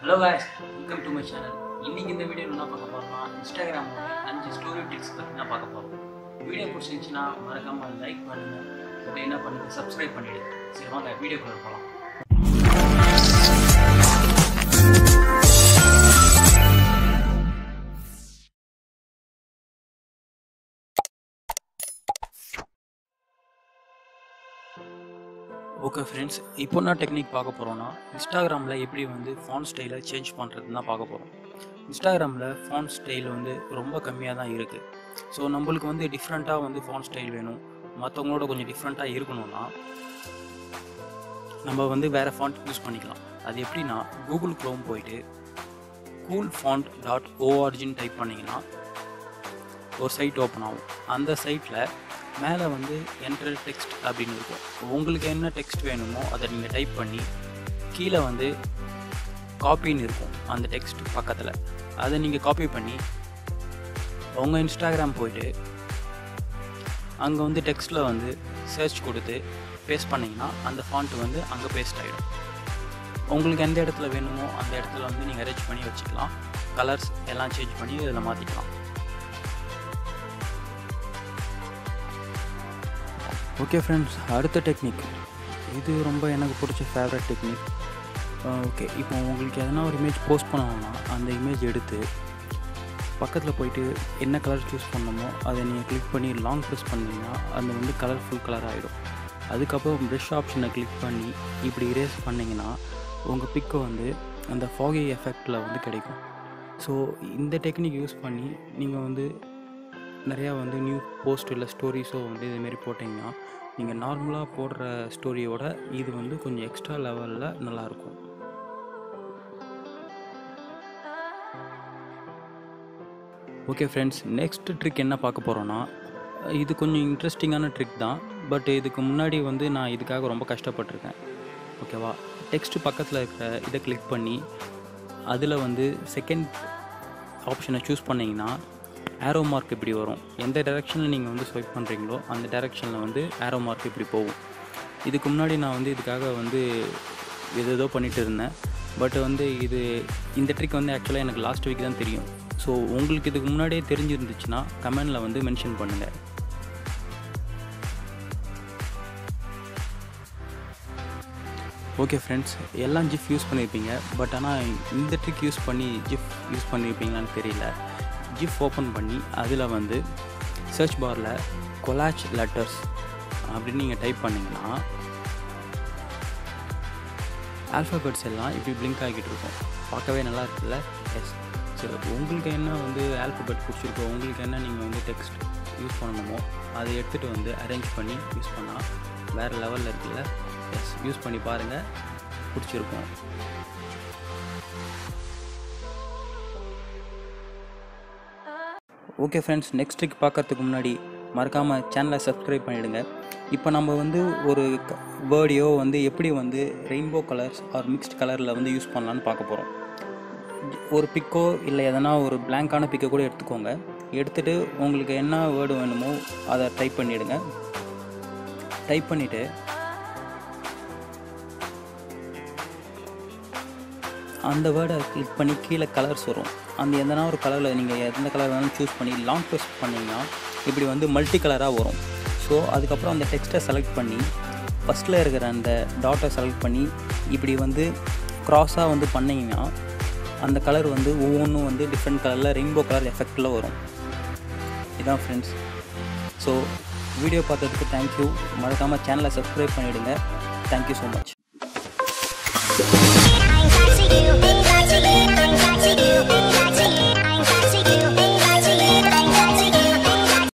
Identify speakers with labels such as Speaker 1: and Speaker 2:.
Speaker 1: Hello guys welcome to my channel இன்னைக்கு இந்த வீடியோவில் என்ன பார்க்க போகிறோம்னா இன்ஸ்டாகிராம் அஞ்சு ஸ்டோரி டிப்ஸ் பற்றி தான் பார்க்க போகிறோம் வீடியோ பிடிச்சிருந்துச்சுன்னா மறக்காமல் லைக் பண்ணுங்கள் அப்படி என்ன பண்ணுங்கள் சப்ஸ்கிரைப் பண்ணிவிடு சரி வாங்க வீடியோக்குள்ள போகலாம் ஓகே ஃப்ரெண்ட்ஸ் இப்போ என்ன டெக்னிக் பார்க்க போகிறோன்னா இன்ஸ்டாகிராமில் எப்படி வந்து ஃபான் ஸ்டைலை சேஞ்ச் பண்ணுறதுன்னு தான் பார்க்க போகிறோம் இன்ஸ்டாகிராமில் ஃபான் ஸ்டைல் வந்து ரொம்ப கம்மியாக தான் இருக்குது ஸோ நம்மளுக்கு வந்து டிஃப்ரெண்ட்டாக வந்து ஃபான் ஸ்டைல் வேணும் மற்றவங்களோட கொஞ்சம் டிஃப்ரெண்ட்டாக இருக்கணும்னா நம்ம வந்து வேறு ஃபாண்ட் யூஸ் பண்ணிக்கலாம் அது எப்படின்னா கூகுள் க்ரோம் போயிட்டு கூல் ஃபாண்ட் டாட் ஓஆர்ஜின்னு டைப் பண்ணிங்கன்னா ஒரு சைட் ஓப்பன் ஆகும் அந்த சைட்டில் மேலே வந்து என்டர் டெக்ஸ்ட் அப்படின்னு இருக்கும் உங்களுக்கு என்ன டெக்ஸ்ட் வேணுமோ அதை நீங்கள் டைப் பண்ணி கீழே வந்து காப்பின்னு இருக்கும் அந்த டெக்ஸ்ட் பக்கத்தில் அதை நீங்கள் காப்பி பண்ணி உங்கள் இன்ஸ்டாகிராம் போயிட்டு அங்கே வந்து டெக்ஸ்ட்டில் வந்து சர்ச் கொடுத்து பேஸ்ட் பண்ணிங்கன்னா அந்த ஃபாண்ட் வந்து அங்கே பேஸ்ட் ஆகிடும் உங்களுக்கு எந்த இடத்துல வேணுமோ அந்த இடத்துல வந்து நீங்கள் அரேஞ்ச் பண்ணி வச்சுக்கலாம் கலர்ஸ் எல்லாம் சேஞ்ச் பண்ணி இதில் மாற்றிக்கலாம் ஓகே ஃப்ரெண்ட்ஸ் அடுத்த டெக்னிக் இது ரொம்ப எனக்கு பிடிச்ச ஃபேவரட் டெக்னிக் ஓகே இப்போ உங்களுக்கு எதனா ஒரு இமேஜ் போஸ்ட் பண்ணணும்னா அந்த இமேஜ் எடுத்து பக்கத்தில் போயிட்டு என்ன கலர் சூஸ் பண்ணணுமோ அதை நீங்கள் கிளிக் பண்ணி லாங் ப்ரெஸ் பண்ணிங்கன்னா அது வந்து கலர்ஃபுல் கலர் ஆகிடும் அதுக்கப்புறம் ப்ரெஷ் ஆப்ஷனை கிளிக் பண்ணி இப்படி இரேஸ் பண்ணிங்கன்னா உங்கள் பிக்கை வந்து அந்த ஃபாகி எஃபெக்டில் வந்து கிடைக்கும் ஸோ இந்த டெக்னிக் யூஸ் பண்ணி நீங்கள் வந்து நிறையா வந்து நியூ போஸ்ட் இல்லை ஸ்டோரிஸோ வந்து இதுமாரி போட்டிங்கன்னா நீங்கள் நார்மலாக போடுற ஸ்டோரியோட இது வந்து கொஞ்சம் எக்ஸ்ட்ரா லெவலில் நல்லாயிருக்கும் ஓகே ஃப்ரெண்ட்ஸ் நெக்ஸ்ட் ட்ரிக் என்ன பார்க்க போகிறோன்னா இது கொஞ்சம் இன்ட்ரெஸ்டிங்கான ட்ரிக் தான் பட் இதுக்கு முன்னாடி வந்து நான் இதுக்காக ரொம்ப கஷ்டப்பட்டிருக்கேன் ஓகேவா டெக்ஸ்ட் பக்கத்தில் இருக்கிற இதை கிளிக் பண்ணி அதில் வந்து செகண்ட் ஆப்ஷனை சூஸ் பண்ணிங்கன்னா ஆரோ மார்க் இப்படி வரும் எந்த டைரெக்ஷனில் நீங்கள் வந்து ஸ்வைப் பண்ணுறீங்களோ அந்த டைரெக்ஷனில் வந்து ஆரோ மார்க் இப்படி போகும் இதுக்கு முன்னாடி நான் வந்து இதுக்காக வந்து ஏதேதோ பண்ணிகிட்டு இருந்தேன் பட் வந்து இது இந்த ட்ரிக் வந்து ஆக்சுவலாக எனக்கு லாஸ்ட் வீக் தான் தெரியும் ஸோ உங்களுக்கு இதுக்கு முன்னாடியே தெரிஞ்சிருந்துச்சுன்னா கமெண்டில் வந்து மென்ஷன் பண்ணுங்கள் ஓகே ஃப்ரெண்ட்ஸ் எல்லாம் ஜிஃப் யூஸ் பண்ணியிருப்பீங்க பட் ஆனால் இந்த ட்ரிக் யூஸ் பண்ணி ஜிஃப் யூஸ் பண்ணியிருப்பீங்களான்னு தெரியல ஜிஃப் ஓப்பன் பண்ணி அதில் வந்து சர்ச் பாரில் கொலாச் லெட்டர்ஸ் அப்படின்னு நீங்கள் டைப் பண்ணிங்கன்னா ஆல்ஃபபெட்ஸ் எல்லாம் இப்படி பிளிங்க் ஆகிட்டு இருக்கும் பார்க்கவே நல்லா இருக்குல்ல எஸ் சரி உங்களுக்கு என்ன வந்து ஆல்ஃபபெட் பிடிச்சிருக்கோ உங்களுக்கு என்ன நீங்கள் வந்து டெக்ஸ்ட் யூஸ் பண்ணணுமோ அதை எடுத்துகிட்டு வந்து அரேஞ்ச் பண்ணி யூஸ் பண்ணால் வேறு லெவலில் இருக்குல்ல எஸ் யூஸ் பண்ணி பாருங்கள் பிடிச்சிருக்கும் ஓகே ஃப்ரெண்ட்ஸ் நெக்ஸ்ட் ட்ரிக் பார்க்கறதுக்கு முன்னாடி மறக்காமல் சேனலை சப்ஸ்கிரைப் பண்ணிவிடுங்க இப்போ நம்ம வந்து ஒரு வேர்டையோ வந்து எப்படி வந்து ரெயின்போ கலர்ஸ் ஆர் மிக்ஸ்ட் கலரில் வந்து யூஸ் பண்ணலான்னு பார்க்க போகிறோம் ஒரு பிக்கோ இல்லை எதனா ஒரு பிளாங்கான பிக்கோ கூட எடுத்துக்கோங்க எடுத்துகிட்டு உங்களுக்கு என்ன வேர்டு வேணுமோ அதை டைப் பண்ணிவிடுங்க டைப் பண்ணிவிட்டு அந்த வேர்டை கிளிக் பண்ணி கீழே கலர்ஸ் வரும் அந்த எதனா ஒரு கலரில் நீங்கள் எந்த கலர் வேணாலும் சூஸ் பண்ணி லாங் ப்ரெஸ் பண்ணிங்கன்னா இப்படி வந்து மல்டி கலராக வரும் ஸோ அதுக்கப்புறம் அந்த டெக்ஸ்ட்டை செலக்ட் பண்ணி ஃபஸ்ட்டில் இருக்கிற அந்த டாட்டை செலக்ட் பண்ணி இப்படி வந்து க்ராஸாக வந்து பண்ணிங்கன்னா அந்த கலர் வந்து ஒவ்வொன்றும் வந்து டிஃப்ரெண்ட் கலரில் ரெயின்போ கலர் எஃபெக்டில் வரும் இதான் ஃப்ரெண்ட்ஸ் ஸோ வீடியோ பார்த்ததுக்கு தேங்க்யூ மறக்காமல் சேனலை சப்ஸ்கிரைப் பண்ணிவிடுங்க thank you so much
Speaker 2: I ain't sexy you.